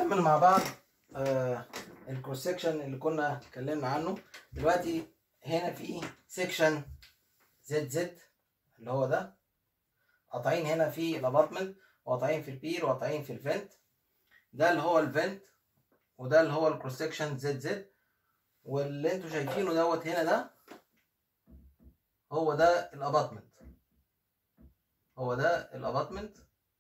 نكمل مع بعض آه الكروس سكشن اللي كنا اتكلمنا عنه دلوقتي هنا في سكشن زد زد اللي هو ده قاطعين هنا في الابارتمنت وقاطعين في البير وقاطعين في الفنت ده اللي هو الفنت وده اللي هو الكروس سكشن زد زد واللي انتوا شايفينه دوت هنا ده هو ده الابارتمنت هو ده الابارتمنت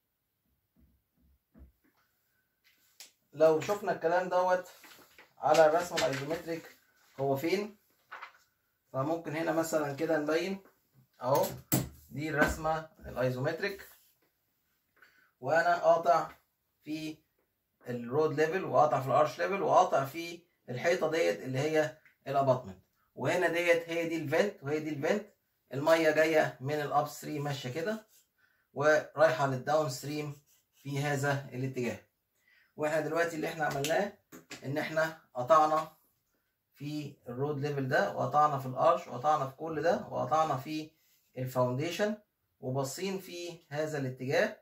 لو شفنا الكلام دوت على الرسم الايزومتريك هو فين فممكن هنا مثلا كده نبين اهو دي الرسمه الايزومتريك وانا قاطع في الرود ليفل وقاطع في الارش ليفل وقاطع في الحيطه ديت اللي هي الاباتمنت وهنا ديت هي دي الفنت وهي دي الفنت الميه جايه من الاب ستريم ماشيه كده ورايحه للداون ستريم في هذا الاتجاه واحنا دلوقتي اللي احنا عملناه ان احنا قطعنا في الرود ليفل ده وقطعنا في الارش وقطعنا في كل ده وقطعنا في الفاونديشن وباصين في هذا الاتجاه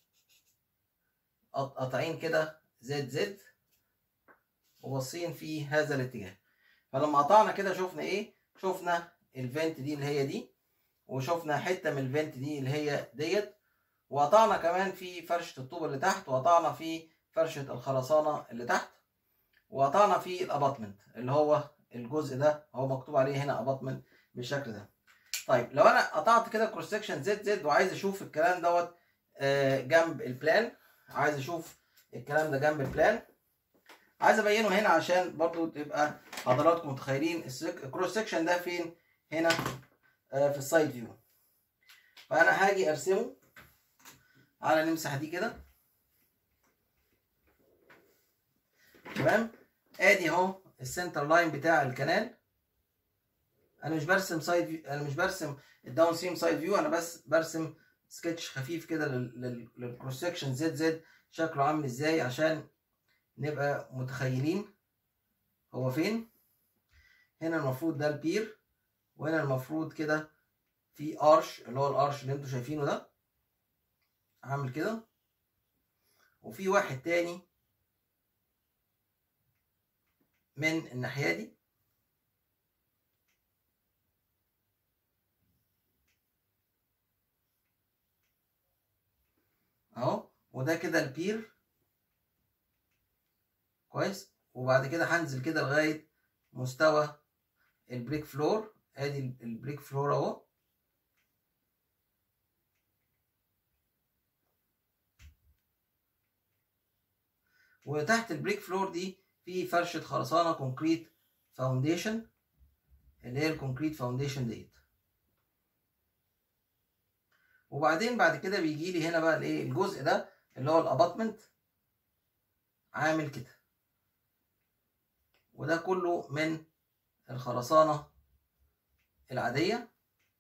قاطعين كده زد زد وباصين في هذا الاتجاه فلما قطعنا كده شفنا ايه شفنا الفنت دي اللي هي دي وشفنا حته من الفنت دي اللي هي ديت وقطعنا كمان في فرشه الطوب اللي تحت وقطعنا في فرشه الخرسانه اللي تحت وقطعنا في الاباتمنت اللي هو الجزء ده هو مكتوب عليه هنا اباتمنت بالشكل ده طيب لو انا قطعت كده كروس سكشن زد زد وعايز اشوف الكلام دوت جنب البلان عايز اشوف الكلام ده جنب البلان عايز ابينه هنا عشان برضو تبقى حضراتكم متخيلين الكروس سكشن ده فين هنا في السايد فيو فانا هاجي ارسمه على نمسح دي كده تمام ادي اهو السنتر لاين بتاع الكنال انا مش برسم سايد فيو انا مش برسم الداون ستريم سايد فيو انا بس برسم سكتش خفيف كده للكروس سكشن زد زد شكله عامل ازاي عشان نبقى متخيلين هو فين هنا المفروض ده البير وهنا المفروض كده في ارش اللي هو الارش اللي انتوا شايفينه ده عامل كده وفي واحد تاني من الناحيه دي اهو وده كده البير كويس وبعد كده هنزل كده لغايه مستوى البريك فلور ادي البريك فلور اهو وتحت البريك فلور دي في فرشه خرسانه كونكريت فاونديشن اللي هي الكونكريت فاونديشن ديت وبعدين بعد كده بيجي لي هنا بقى الايه الجزء ده اللي هو الاباتمنت عامل كده وده كله من الخرسانه العاديه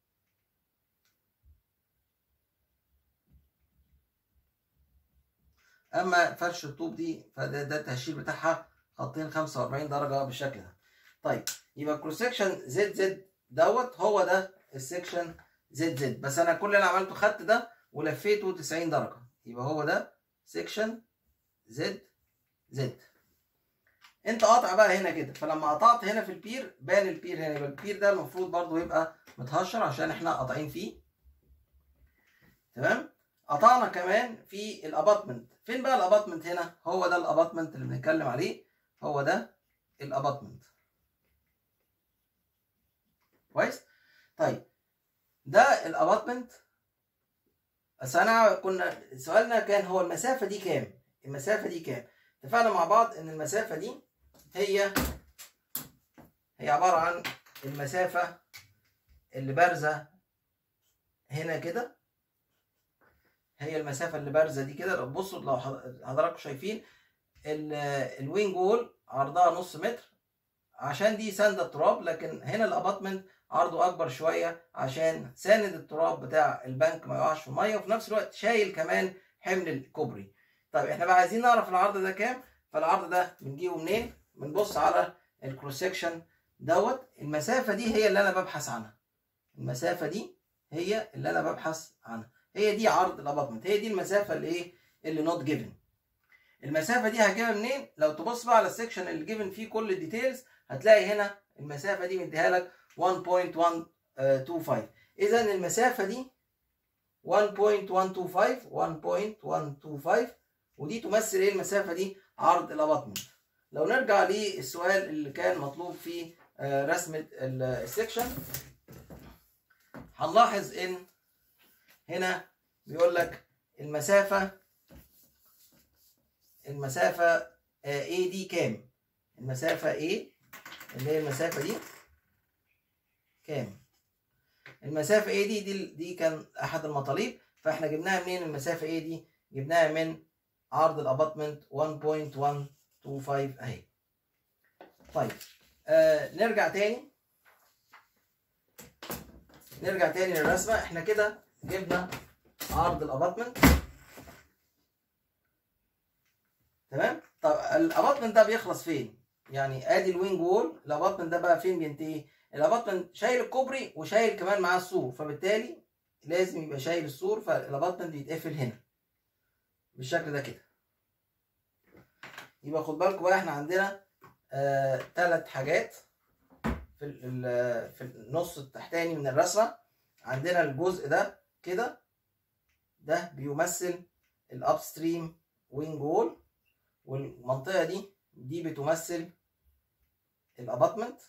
اما فرش الطوب دي فده ده التهشير بتاعها خطين 45 درجه بالشكل ده طيب يبقى الكروس سكشن زد زد دوت هو ده السكشن زد زد بس انا كل اللي انا عملته خدت ده ولفيته 90 درجه يبقى هو ده سكشن زد زد انت قاطع بقى هنا كده فلما قطعت هنا في البير بان البير هنا يبقى البير ده المفروض برضو يبقى متهشر عشان احنا قاطعين فيه تمام قطعنا كمان في الاباتمنت فين بقى الاباتمنت هنا هو ده الاباتمنت اللي بنتكلم عليه هو ده الاباتمنت كويس طيب ده الاباتمنت بس انا كنا سؤالنا كان هو المسافه دي كام المسافه دي كام اتفقنا مع بعض ان المسافه دي هي هي عباره عن المسافه اللي بارزه هنا كده هي المسافه اللي بارزه دي كده لو بصوا لو حضراتكم شايفين الوينج وول عرضها نص متر عشان دي ساند التراب لكن هنا الاباتمنت عرضه اكبر شويه عشان ساند التراب بتاع البنك ما يقعش في الميه وفي نفس الوقت شايل كمان حمل الكوبري طيب احنا بقى عايزين نعرف العرض ده كام فالعرض ده بنجيبه منين بنبص على الكروس سكشن دوت المسافه دي هي اللي انا ببحث عنها المسافه دي هي اللي انا ببحث عنها هي دي عرض الاباتمنت هي دي المسافه اللي ايه اللي نوت جيفن المسافه دي هجيبها منين لو تبص بقى على السكشن اللي جيفن فيه كل الديتيلز هتلاقي هنا المسافه دي مديها لك 1.125 اذا المسافه دي 1.125 1.125 ودي تمثل ايه المسافه دي عرض الاباطمنت لو نرجع للسؤال اللي كان مطلوب في رسمه السكشن هنلاحظ ان هنا بيقول لك المسافه المسافه A دي كام المسافه A اللي هي المسافه دي كام المسافه A دي دي, دي كان احد المطالب فاحنا جبناها منين المسافه A دي جبناها من عرض الاباطمنت 1.125 اهي طيب آه نرجع تاني نرجع تاني للرسمه احنا كده جبنا عرض الاباطمنت تمام طب الاباطمنت ده بيخلص فين يعني ادي الوينج وول الاباطمنت ده بقى فين بينتهي الاباطمنت شايل الكوبري وشايل كمان معاه السور فبالتالي لازم يبقى شايل السور فالاباطمنت بيتقفل هنا بالشكل ده كده يبقى خد بالكم بقى احنا عندنا ثلاث آه حاجات في في النص التحتاني من الرسمه عندنا الجزء ده كده ده بيمثل الاب ستريم وينج وول والمنطقه دي دي بتمثل الاباتمنت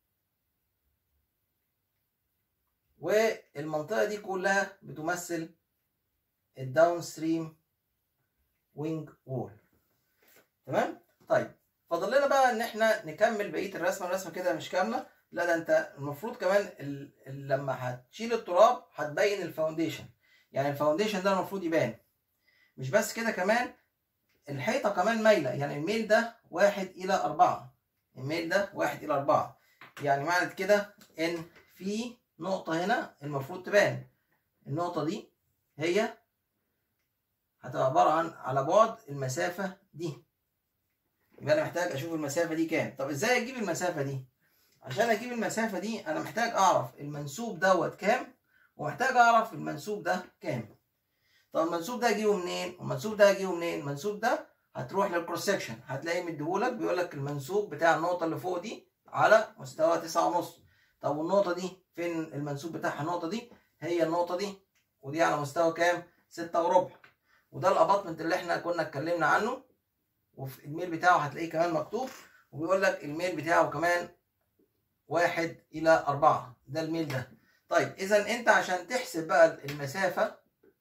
والمنطقه دي كلها بتمثل الداون ستريم وينج وول تمام طيب فاضل لنا بقى ان احنا نكمل بقيه الرسمه الرسمه كده مش كامله لا ده انت المفروض كمان ال... ال... لما هتشيل التراب هتبين الفاونديشن يعني الفاونديشن ده المفروض يبان مش بس كده كمان الحيطه كمان مايله يعني الميل ده واحد الى أربعة الميل ده واحد الى أربعة يعني معنى كده ان في نقطه هنا المفروض تبان النقطه دي هي هتبقى عباره عن على بعد المسافه دي يبقى انا محتاج اشوف المسافه دي كام طب ازاي اجيب المسافه دي عشان اجيب المسافه دي انا محتاج اعرف المنسوب دوت كام ومحتاج اعرف المنسوب ده كام طب المنسوب ده اجيبه منين والمنسوب ده اجيبه منين المنسوب ده هتروح للكروس سكشن هتلاقيه مديهولك بيقول لك المنسوب بتاع النقطه اللي فوق دي على مستوى تسعة ونص طب والنقطه دي فين المنسوب بتاعها النقطه دي هي النقطه دي ودي على مستوى كام ستة وربع وده الاباطمنت اللي احنا كنا اتكلمنا عنه وفي الميل بتاعه هتلاقيه كمان مكتوب وبيقول لك الميل بتاعه كمان واحد إلى أربعة ده الميل ده طيب إذا أنت عشان تحسب بقى المسافة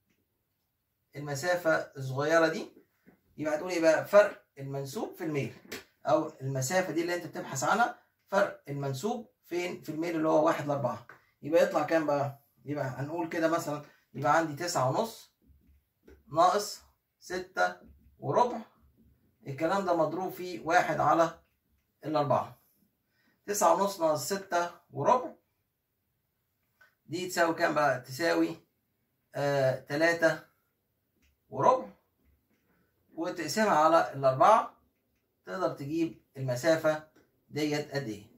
المسافة الصغيرة دي يبقى هتقول إيه بقى فرق المنسوب في الميل أو المسافة دي اللي أنت بتبحث عنها فرق المنسوب فين في الميل اللي هو واحد لأربعة يبقى يطلع كام بقى؟ يبقى هنقول كده مثلا يبقى عندي تسعة ونص ناقص ستة وربع الكلام ده مضروب في واحد على الأربعة تسعة ونص ناقص ستة وربع دي تساوي كام بقى؟ تساوي آه تلاتة وربع وتقسمها على الأربعة تقدر تجيب المسافة ديت قد إيه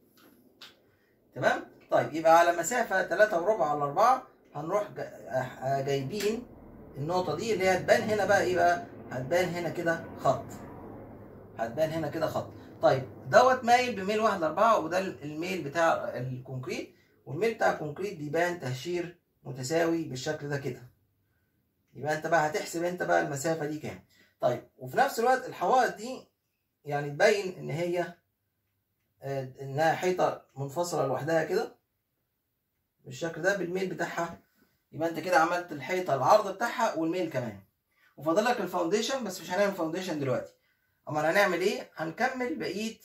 تمام؟ طيب يبقى على مسافة تلاتة وربع على أربعة هنروح جايبين النقطة دي اللي هي هتبان هنا بقى إيه بقى؟ هتبان هنا كده خط هتبان هنا كده خط طيب دوت مايل بميل واحد لأربعة وده الميل بتاع الكونكريت والميل بتاع الكونكريت بيبان تهشير متساوي بالشكل ده كده يبقى انت بقى هتحسب انت بقى المسافة دي كام طيب وفي نفس الوقت الحوائط دي يعني تبين ان هي انها حيطة منفصلة لوحدها كده بالشكل ده بالميل بتاعها يبقى انت كده عملت الحيطة العرض بتاعها والميل كمان وفاضل لك الفاونديشن بس مش هنعمل فاونديشن دلوقتي امال هنعمل ايه هنكمل بقيه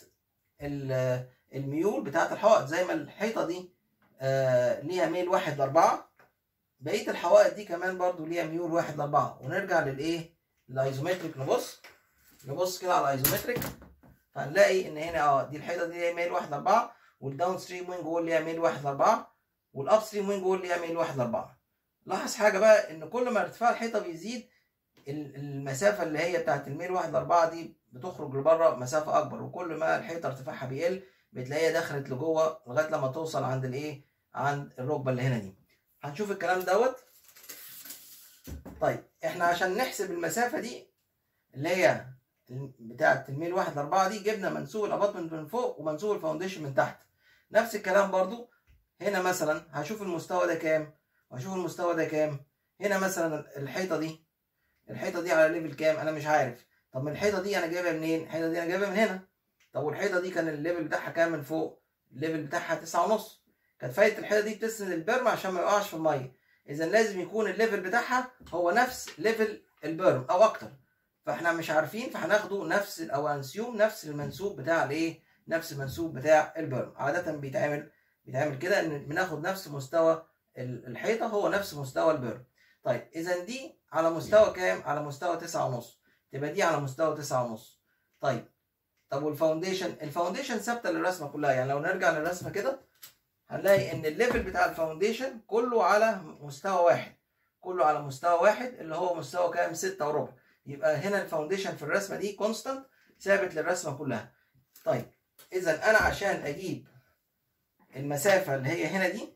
الميول بتاعه الحوائط زي ما الحيطه دي آه ليها ميل واحد لأربعة بقيه الحوائط دي كمان برضو ليها ميول واحد لأربعة ونرجع للايه الايزومتريك نبص نبص كده على الايزومتريك فهنلاقي ان هنا اه دي الحيطه دي ليها ميل واحد لأربعة والداون ستريم وينج وول ليها ميل واحد لأربعة والاب ستريم وينج وول ليها ميل واحد لأربعة لاحظ حاجه بقى ان كل ما ارتفاع الحيطه بيزيد المسافه اللي هي بتاعت الميل واحد لأربعة دي بتخرج لبره مسافه اكبر وكل ما الحيطه ارتفاعها بيقل بتلاقيها دخلت لجوه لغايه لما توصل عند الايه عند الركبه اللي هنا دي هنشوف الكلام دوت طيب احنا عشان نحسب المسافه دي اللي هي بتاعه الميل واحد لأربعة دي جبنا منسوب الاباطمنت من فوق ومنسوب الفاونديشن من تحت نفس الكلام برضو هنا مثلا هشوف المستوى ده كام وهشوف المستوى ده كام هنا مثلا الحيطه دي الحيطه دي على ليفل كام انا مش عارف طب من الحيطه دي انا جايبها منين الحيطه دي انا جايبها من هنا طب والحيطه دي كان الليفل بتاعها كام من فوق الليفل بتاعها تسعة ونص كانت فايده الحيطه دي بتسند البرم عشان ما يقعش في الميه اذا لازم يكون الليفل بتاعها هو نفس ليفل البرم او اكتر فاحنا مش عارفين فهناخده نفس او هنسيوم نفس المنسوب بتاع الايه نفس المنسوب بتاع البرم عاده بيتعمل بيتعمل كده ان بناخد نفس مستوى الحيطه هو نفس مستوى البرم طيب اذا دي على مستوى كام على مستوى تسعة ونص تبقى دي على مستوى تسعة ونص طيب طب والفاونديشن الفاونديشن ثابته للرسمه كلها يعني لو نرجع للرسمه كده هنلاقي ان الليفل بتاع الفاونديشن كله على مستوى واحد كله على مستوى واحد اللي هو مستوى كام ستة وربع يبقى هنا الفاونديشن في الرسمه دي كونستانت ثابت للرسمه كلها طيب اذا انا عشان اجيب المسافه اللي هي هنا دي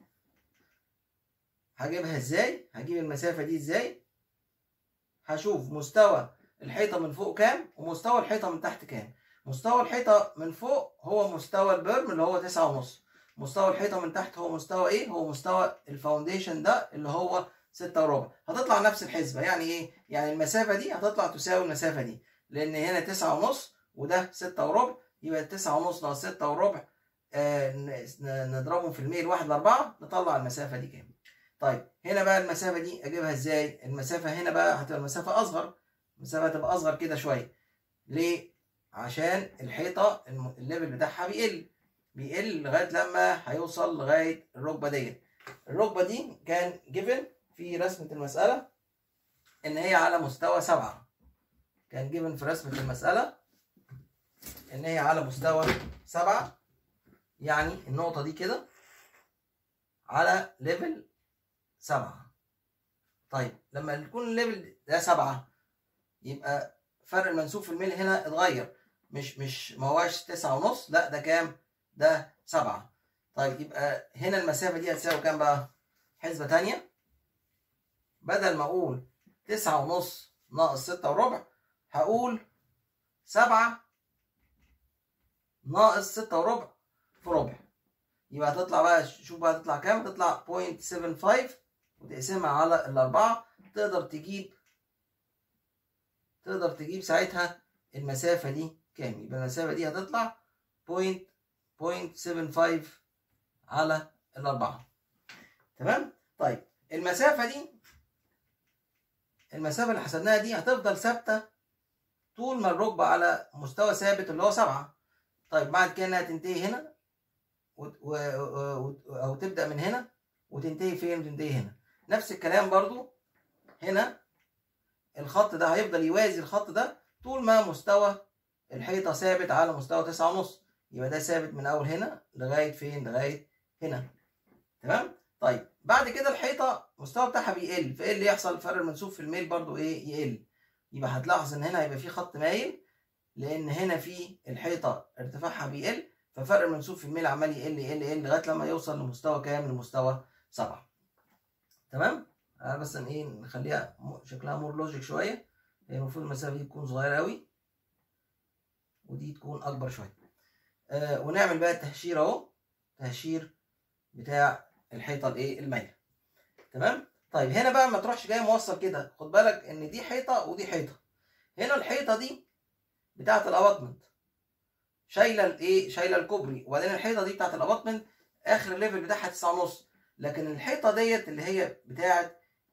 هجيبها ازاي هجيب المسافه دي ازاي هشوف مستوى الحيطه من فوق كام ومستوى الحيطه من تحت كام مستوى الحيطه من فوق هو مستوى البرم اللي هو تسعة ونص مستوى الحيطه من تحت هو مستوى ايه هو مستوى الفاونديشن ده اللي هو ستة وربع هتطلع نفس الحسبه يعني ايه يعني المسافه دي هتطلع تساوي المسافه دي لان هنا تسعة ونص وده ستة وربع يبقى تسعة ونص ناقص ستة وربع آه نضربهم في الميل واحد لأربعة نطلع المسافة دي كام طيب هنا بقى المسافة دي أجيبها إزاي المسافة هنا بقى هتبقى المسافة أصغر المسافة هتبقى أصغر كده شوية ليه عشان الحيطة الليفل بتاعها بيقل بيقل لغاية لما هيوصل لغاية الركبة ديت الركبة دي كان جيفن في رسمة المسألة إن هي على مستوى سبعة كان جيفن في رسمة المسألة إن هي على مستوى سبعة يعني النقطة دي كده على ليفل سبعة طيب لما يكون الليفل ده سبعة يبقى فرق المنسوب في الميل هنا اتغير مش مش ما هواش تسعة ونص لا ده كام؟ ده سبعة طيب يبقى هنا المسافة دي هتساوي كام بقى؟ حسبة تانية بدل ما أقول تسعة ونص ناقص ستة وربع هقول سبعة ناقص ستة وربع في ربع يبقى هتطلع بقى شوف بقى هتطلع كام هتطلع 0.75 وتقسمها على الأربعة تقدر تجيب تقدر تجيب ساعتها المسافة دي كام يبقى المسافة دي هتطلع 0.75 على الأربعة تمام طيب المسافة دي المسافة اللي حسبناها دي هتفضل ثابتة طول ما الركبة على مستوى ثابت اللي هو سبعة طيب بعد كده هتنتهي هنا و... و... و... او تبدا من هنا وتنتهي فين وتنتهي هنا نفس الكلام برضو هنا الخط ده هيفضل يوازي الخط ده طول ما مستوى الحيطه ثابت على مستوى تسعة ونص يبقى ده ثابت من اول هنا لغايه فين لغايه هنا تمام طيب بعد كده الحيطه المستوى بتاعها بيقل فايه اللي يحصل فرق المنسوب في الميل برضو ايه يقل يبقى هتلاحظ ان هنا هيبقى في خط مايل لان هنا في الحيطه ارتفاعها بيقل ففرق المنسوب في الميل عمال يقل يقل يقل لغايه لما يوصل لمستوى كام لمستوى سبعة تمام أنا بس ايه نخليها شكلها مور لوجيك شويه هي المفروض المسافه دي تكون صغيره قوي ودي تكون اكبر شويه آه ونعمل بقى التهشير اهو تهشير بتاع الحيطه الايه المايله تمام طيب هنا بقى ما تروحش جاي موصل كده خد بالك ان دي حيطه ودي حيطه هنا الحيطه دي بتاعه الاباطمنت شايله الايه شايله الكوبري وبعدين الحيطه دي بتاعه الاباطمنت اخر الليفل بتاعها تسعة ونص لكن الحيطه ديت اللي هي بتاعه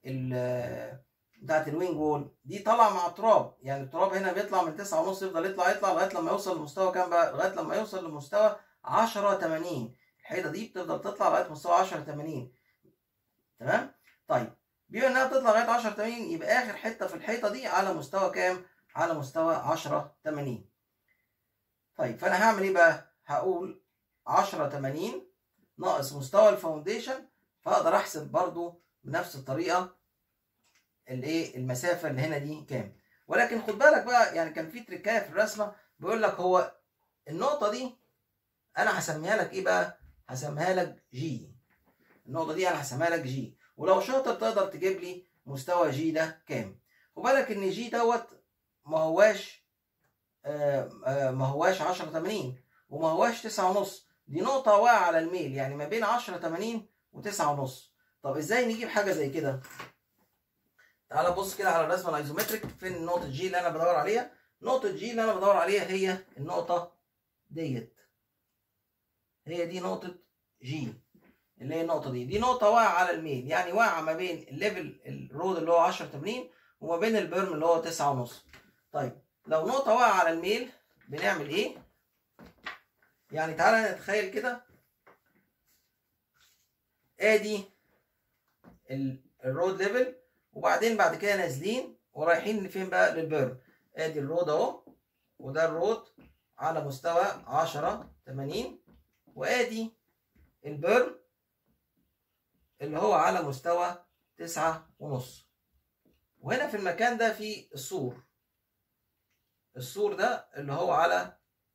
ال بتاعه الوينج وول دي طالعه مع التراب يعني التراب هنا بيطلع من تسعة ونص يفضل يطلع يطلع لغايه لما يوصل لمستوى كام بقى لغايه لما يوصل لمستوى 10 80 الحيطه دي بتفضل تطلع لغايه مستوى 10 80 تمام طيب بما انها بتطلع لغايه 10 80 يبقى اخر حته في الحيطه دي على مستوى كام على مستوى 10 80 طيب فانا هعمل ايه بقى هقول 10 80 ناقص مستوى الفاونديشن فاقدر احسب برضو بنفس الطريقه الايه المسافه اللي هنا دي كام ولكن خد بالك بقى يعني كان في تريكايه في الرسمه بيقول لك هو النقطه دي انا هسميها لك ايه بقى هسميها لك جي النقطه دي انا هسميها لك جي ولو شاطر تقدر تجيب لي مستوى جي ده كام خد بالك ان جي دوت ما هواش آه، آه، ما هواش 10 80 وما هواش 9 ونص دي نقطة واقعة على الميل يعني ما بين 10 80 و9 ونص طب ازاي نجيب حاجة زي كده؟ تعال بص كده على الرسمة الايزومتريك فين نقطة جي اللي انا بدور عليها نقطة جي اللي انا بدور عليها هي النقطة ديت هي دي نقطة جي اللي هي النقطة دي دي نقطة واقعة على الميل يعني واقعة ما بين الليفل الرود اللي هو 10 80 وما بين البرم اللي هو 9 ونص طيب لو نقطة واقعة على الميل بنعمل ايه؟ يعني تعالى نتخيل كده ادي ال- الرود ليفل وبعدين بعد كده نازلين ورايحين فين بقى للبرم ادي الرود اهو وده الرود على مستوى 10 80 وادي البرم اللي هو على مستوى تسعة ونص وهنا في المكان ده في السور السور ده اللي هو على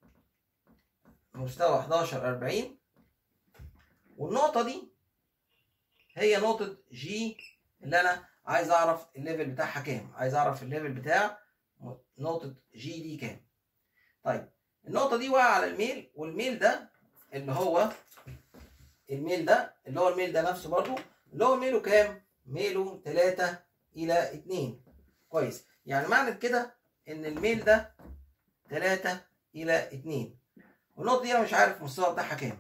مستوى 11 40 والنقطة دي هي نقطة جي اللي أنا عايز أعرف الليفل بتاعها كام عايز أعرف الليفل بتاع نقطة جي دي كام طيب النقطة دي واقعة على الميل والميل ده اللي هو الميل ده اللي هو الميل ده نفسه برضو اللي هو ميله كام؟ ميله 3 إلى 2 كويس يعني معنى كده إن الميل ده 3 إلى 2 والنقطة دي أنا مش عارف المستوى بتاعها كام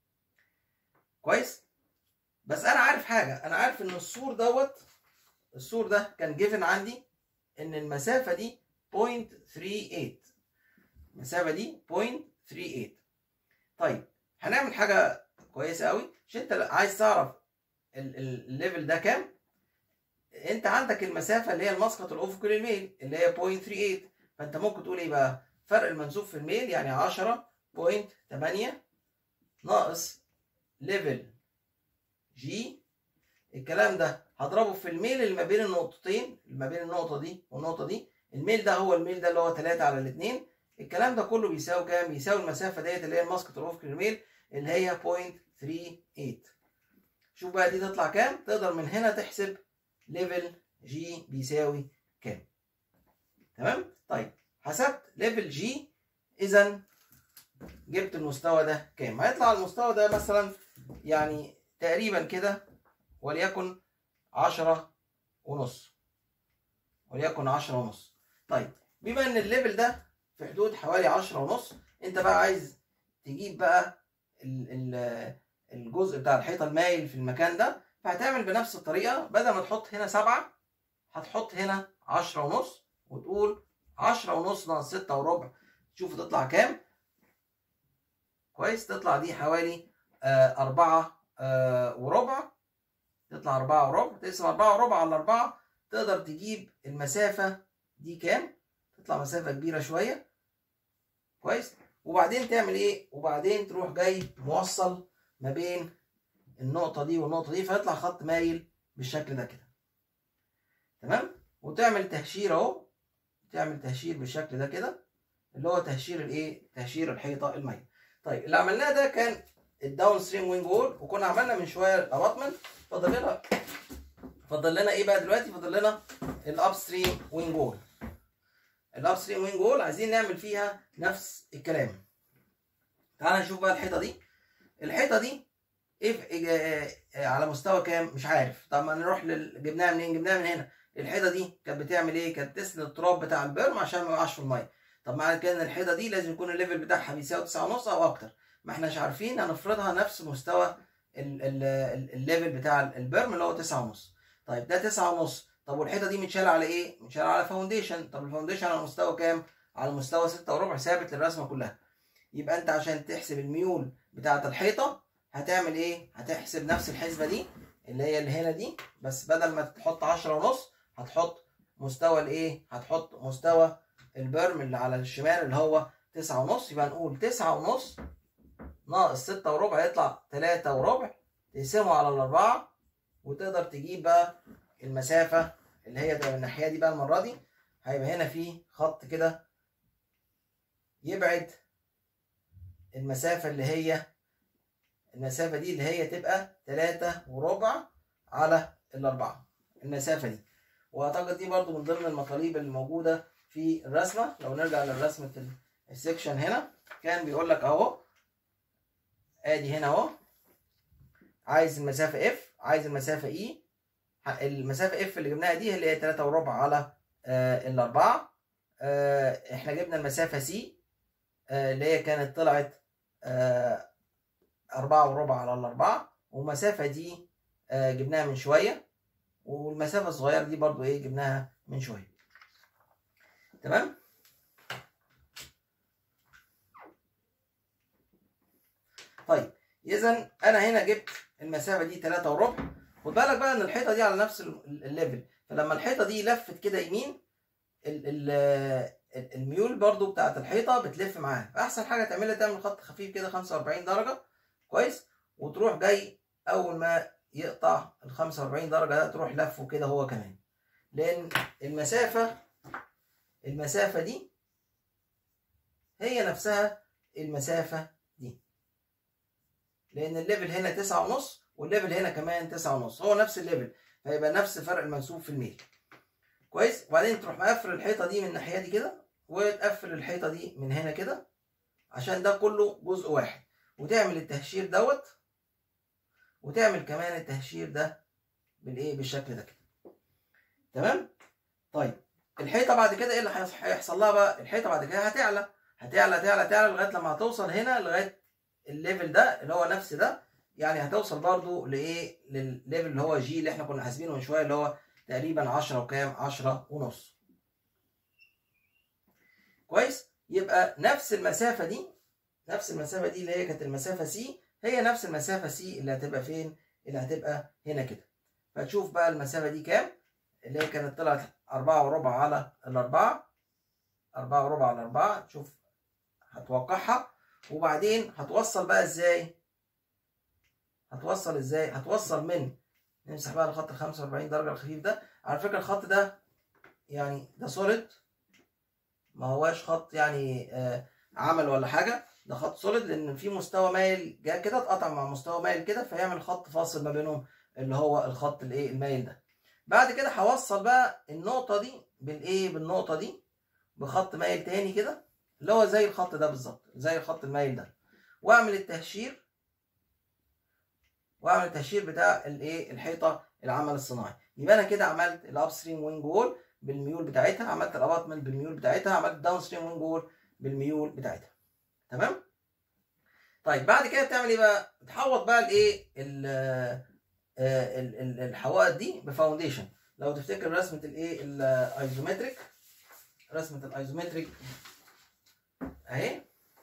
كويس بس أنا عارف حاجة أنا عارف إن السور دوت السور ده كان جيفن عندي إن المسافة دي 0.38 المسافة دي 0.38 طيب هنعمل حاجة كويسة قوي عشان انت عايز تعرف ال- ال- الليفل ده كام انت عندك المسافة اللي هي المسقط الافقي للميل اللي هي 0.38 فانت ممكن تقول ايه بقى فرق المنسوب في الميل يعني 10.8 ناقص ليفل جي الكلام ده هضربه في الميل اللي ما بين النقطتين اللي ما بين النقطة دي والنقطة دي الميل ده هو الميل ده اللي هو 3 على الاثنين الكلام ده كله بيساوي كام؟ بيساوي المسافة ديت اللي هي المسقط الافقي للميل اللي هي 0.38 شوف بقى دي تطلع كام تقدر من هنا تحسب ليفل جي بيساوي كام تمام طيب حسبت ليفل جي اذا جبت المستوى ده كام هيطلع المستوى ده مثلا يعني تقريبا كده وليكن عشرة ونص وليكن عشرة ونص طيب بما ان الليفل ده في حدود حوالي عشرة ونص انت بقى عايز تجيب بقى ال- ال- الجزء بتاع الحيطة المايل في المكان ده فهتعمل بنفس الطريقة بدل ما تحط هنا سبعة هتحط هنا عشرة ونص وتقول عشرة ونص ناقص ستة وربع تشوف تطلع كام كويس تطلع دي حوالي آه أربعة آه وربع تطلع أربعة وربع تقسم أربعة وربع على أربعة تقدر تجيب المسافة دي كام تطلع مسافة كبيرة شوية كويس وبعدين تعمل ايه وبعدين تروح جاي موصل ما بين النقطة دي والنقطة دي فيطلع خط مايل بالشكل ده كده تمام وتعمل تهشير اهو تعمل تهشير بالشكل ده كده اللي هو تهشير الايه تهشير الحيطة المايل طيب اللي عملناه ده كان الداون ستريم وينج وول وكنا عملنا من شويه الاباطمنت فاضل لنا فاضل لنا ايه بقى دلوقتي فاضل لنا الاب ستريم وينج وول الاب ستريم وينج وول عايزين نعمل فيها نفس الكلام تعال نشوف بقى الحيطه دي الحيطه دي ايه في- إيه- آه، على مستوى كام مش عارف طب ما نروح لل... جبناها منين جبناها من هنا الحيطه دي كانت بتعمل ايه كانت تسند التراب بتاع البرم عشان ما يقعش في الميه طب معنى كده ان الحيطه دي لازم يكون الليفل بتاعها بيساوي 9 ونص او اكتر ما احناش عارفين هنفرضها نفس مستوى ال- ال- ال- الليفل بتاع البرم اللي هو 9 ونص طيب ده 9 ونص طب والحيطه دي متشاله على ايه متشاله على فاونديشن طب الفاونديشن على مستوى كام على مستوى 6 وربع ثابت للرسمه كلها يبقى انت عشان تحسب الميول بتاعه الحيطه هتعمل ايه هتحسب نفس الحسبه دي اللي هي اللي هنا دي بس بدل ما تحط 10 ونص هتحط مستوى الايه هتحط مستوى البرم اللي على الشمال اللي هو 9 ونص يبقى نقول 9 ونص ناقص 6 وربع يطلع 3 وربع تقسمه على الأربعة وتقدر تجيب بقى المسافة اللي هي ده من الناحية دي بقى المرة دي هيبقى هنا في خط كده يبعد المسافة اللي هي المسافة دي اللي هي تبقى 3 وربع على الأربعة المسافة دي وأعتقد دي برضو من ضمن المطالب اللي موجودة في الرسمه لو نرجع للرسمه ال- السكشن هنا كان بيقول لك اهو ادي هنا اهو عايز المسافه اف عايز المسافه اي المسافه اف اللي جبناها دي اللي هي 3 وربع على آه الاربعه آه احنا جبنا المسافه سي آه اللي هي كانت طلعت آه أربعة وربع على الأربعة والمسافة دي آه جبناها من شوية والمسافة الصغيرة دي برضو إيه جبناها من شوية تمام طيب إذا أنا هنا جبت المسافة دي تلاتة وربع خد بالك بقى إن الحيطة دي على نفس ال- الليفل فلما الحيطة دي لفت كده يمين ال ال ال- الميول برضو بتاعت الحيطة بتلف معاها فأحسن حاجة تعملها تعمل خط خفيف كده 45 درجة كويس وتروح جاي أول ما يقطع ال 45 درجة ده تروح لفه كده هو كمان لأن المسافة المسافة دي هي نفسها المسافة دي لأن الليفل هنا تسعة ونص والليفل هنا كمان تسعة ونص هو نفس الليفل فيبقى نفس فرق المنسوب في الميل كويس وبعدين تروح مقفل الحيطة دي من الناحية دي كده وتقفل الحيطة دي من هنا كده عشان ده كله جزء واحد وتعمل التهشير دوت وتعمل كمان التهشير ده بالايه بالشكل ده كده تمام طيب الحيطه بعد كده ايه اللي هيص- هيحصل لها بقى الحيطه بعد كده هتعلى هتعلى تعلى تعلى لغايه لما هتوصل هنا لغايه الليفل ده اللي هو نفس ده يعني هتوصل برضو لايه للليفل اللي هو جي اللي احنا كنا حاسبينه من شويه اللي هو تقريبا 10 وكام 10 ونص كويس يبقى نفس المسافه دي نفس المسافه دي اللي هي كانت المسافه سي هي نفس المسافه سي اللي هتبقى فين اللي هتبقى هنا كده فتشوف بقى المسافه دي كام اللي هي كانت طلعت أربعة وربع على الأربعة أربعة وربع على الأربعة شوف هتوقعها وبعدين هتوصل بقى إزاي هتوصل إزاي هتوصل من نمسح بقى الخط ال 45 درجة الخفيف ده على فكرة الخط ده يعني ده سوليد ما هواش خط يعني آه عمل ولا حاجة ده خط سوليد لأن في مستوى مايل جه كده اتقطع مع مستوى مايل كده فيعمل خط فاصل ما بينهم اللي هو الخط الايه المايل ده بعد كده هوصل بقى النقطة دي بالايه بالنقطة دي بخط مايل تاني كده اللي هو زي الخط ده بالظبط زي الخط المايل ده واعمل التهشير واعمل التهشير بتاع الايه الحيطة العمل الصناعي يبقى انا كده عملت الاب ستريم وينج وول بالميول بتاعتها عملت الاباتمنت بالميول بتاعتها عملت الداون ستريم وينج وول بالميول بتاعتها تمام طيب بعد كده بتعمل ايه بقى بتحوط بقى الايه ال- آه، ال- ال- الحوائط دي بفاونديشن لو تفتكر رسمه الايه الايزومتريك رسمه الايزومتريك اهي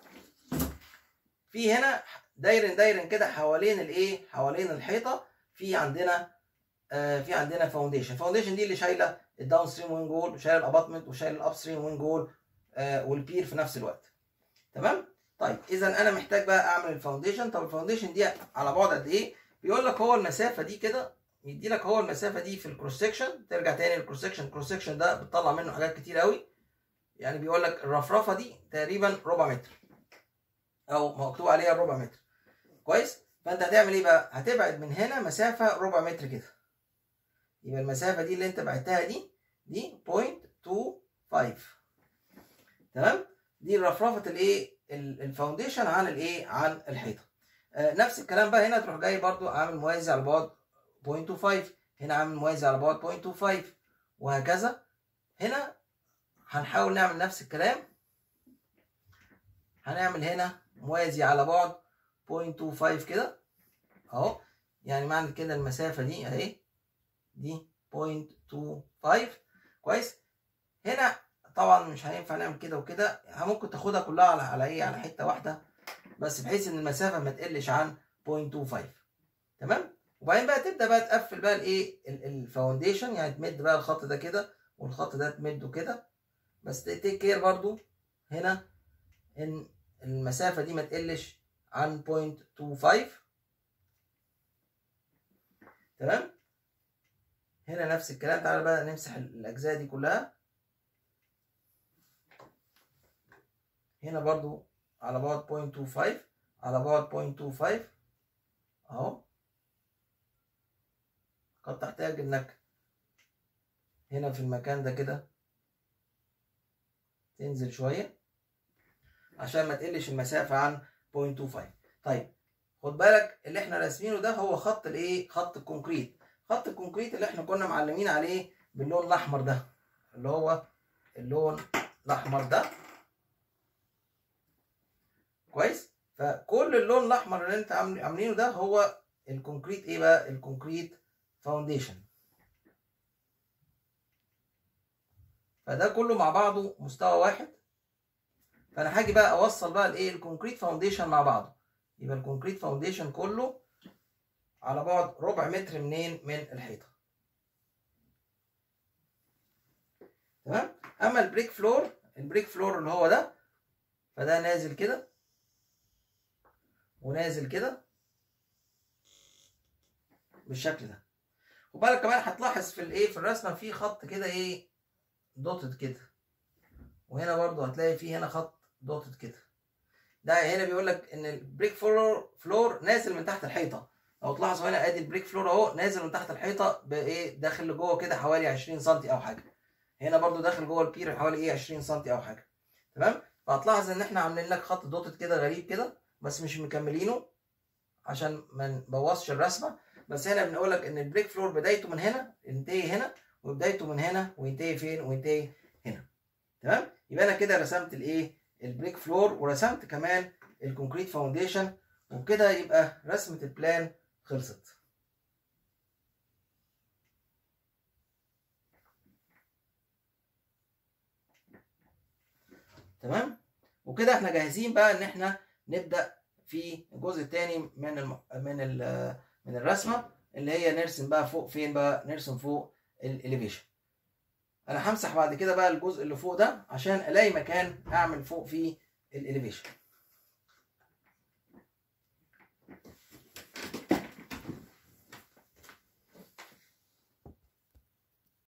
في هنا دايرن دايرن كده حوالين الايه حوالين الحيطه في عندنا آه في عندنا فاونديشن فاونديشن دي اللي شايله الداون ستريم وينج وول وشايله الاباتمنت وشايله الاب ستريم وينج وول آه والبير في نفس الوقت تمام طيب اذا انا محتاج بقى اعمل الفاونديشن طب الفاونديشن دي على بعد قد ايه بيقول لك هو المسافه دي كده يدي لك هو المسافه دي في الكروس سكشن ترجع تاني للكروس سكشن الكروس سكشن ده بتطلع منه حاجات كتير قوي يعني بيقول لك الرفرفه دي تقريبا ربع متر او مكتوب عليها ربع متر كويس فانت هتعمل ايه بقى هتبعد من هنا مسافه ربع متر كده يبقى المسافه دي اللي انت بعتها دي دي 0.25 تمام دي رفرفه الايه ال- الفاونديشن عن الايه عن الحيطه آه، نفس الكلام بقى هنا تروح جاي برضو عامل موازي على بعد 0.25 هنا عامل موازي على بعد 0.25 وهكذا هنا هنحاول نعمل نفس الكلام هنعمل هنا موازي على بعد 0.25 كده اهو يعني معنى كده المسافة دي اهي دي 0.25 كويس هنا طبعا مش هينفع نعمل كده وكده ممكن تاخدها كلها على على ايه على حتة واحدة بس بحيث ان المسافة ما تقلش عن 0.25 تمام وبعدين بقى تبدا بقى تقفل بقى الايه ال- الفاونديشن يعني تمد بقى الخط ده كده والخط ده تمده كده بس تيك كير برضو هنا ان المسافة دي ما تقلش عن 0.25 تمام هنا نفس الكلام تعالى بقى نمسح الأجزاء دي كلها هنا برضو على بعد 0.25 على بعد 0.25 اهو قد تحتاج انك هنا في المكان ده كده تنزل شويه عشان ما تقلش المسافه عن 0.25 طيب خد بالك اللي احنا راسمينه ده هو خط الايه خط الكونكريت خط الكونكريت اللي احنا كنا معلمين عليه باللون الاحمر ده اللي هو اللون الاحمر ده كويس فكل اللون الاحمر اللي انت عاملينه ده هو الكونكريت ايه بقى الكونكريت فاونديشن فده كله مع بعضه مستوى واحد فانا هاجي بقى اوصل بقى الايه الكونكريت فاونديشن مع بعضه يبقى الكونكريت فاونديشن كله على بعد ربع متر منين من الحيطه تمام اما البريك فلور البريك فلور اللي هو ده فده نازل كده ونازل كده بالشكل ده وبالك كمان هتلاحظ في الايه في الرسمه في خط كده ايه دوتد كده وهنا برضو هتلاقي في هنا خط دوتد كده ده هنا بيقول لك ان البريك فلور فلور نازل من تحت الحيطه لو تلاحظوا هنا ادي البريك فلور اهو نازل من تحت الحيطه بايه داخل لجوه كده حوالي 20 سم او حاجه هنا برضو داخل جوه البير حوالي ايه 20 سم او حاجه تمام فهتلاحظ ان احنا عاملين لك خط دوتد كده غريب كده بس مش مكملينه عشان ما نبوظش الرسمه بس هنا بنقول لك ان البريك فلور بدايته من هنا ينتهي هنا وبدايته من هنا وينتهي فين وينتهي هنا تمام يبقى انا كده رسمت الايه البريك فلور ورسمت كمان الكونكريت فاونديشن وبكده يبقى رسمه البلان خلصت تمام وكده احنا جاهزين بقى ان احنا نبدا في الجزء الثاني من الم... من ال... من الرسمه اللي هي نرسم بقى فوق فين بقى نرسم فوق الاليفيشن انا همسح بعد كده بقى الجزء اللي فوق ده عشان الاقي مكان اعمل فوق فيه الاليفيشن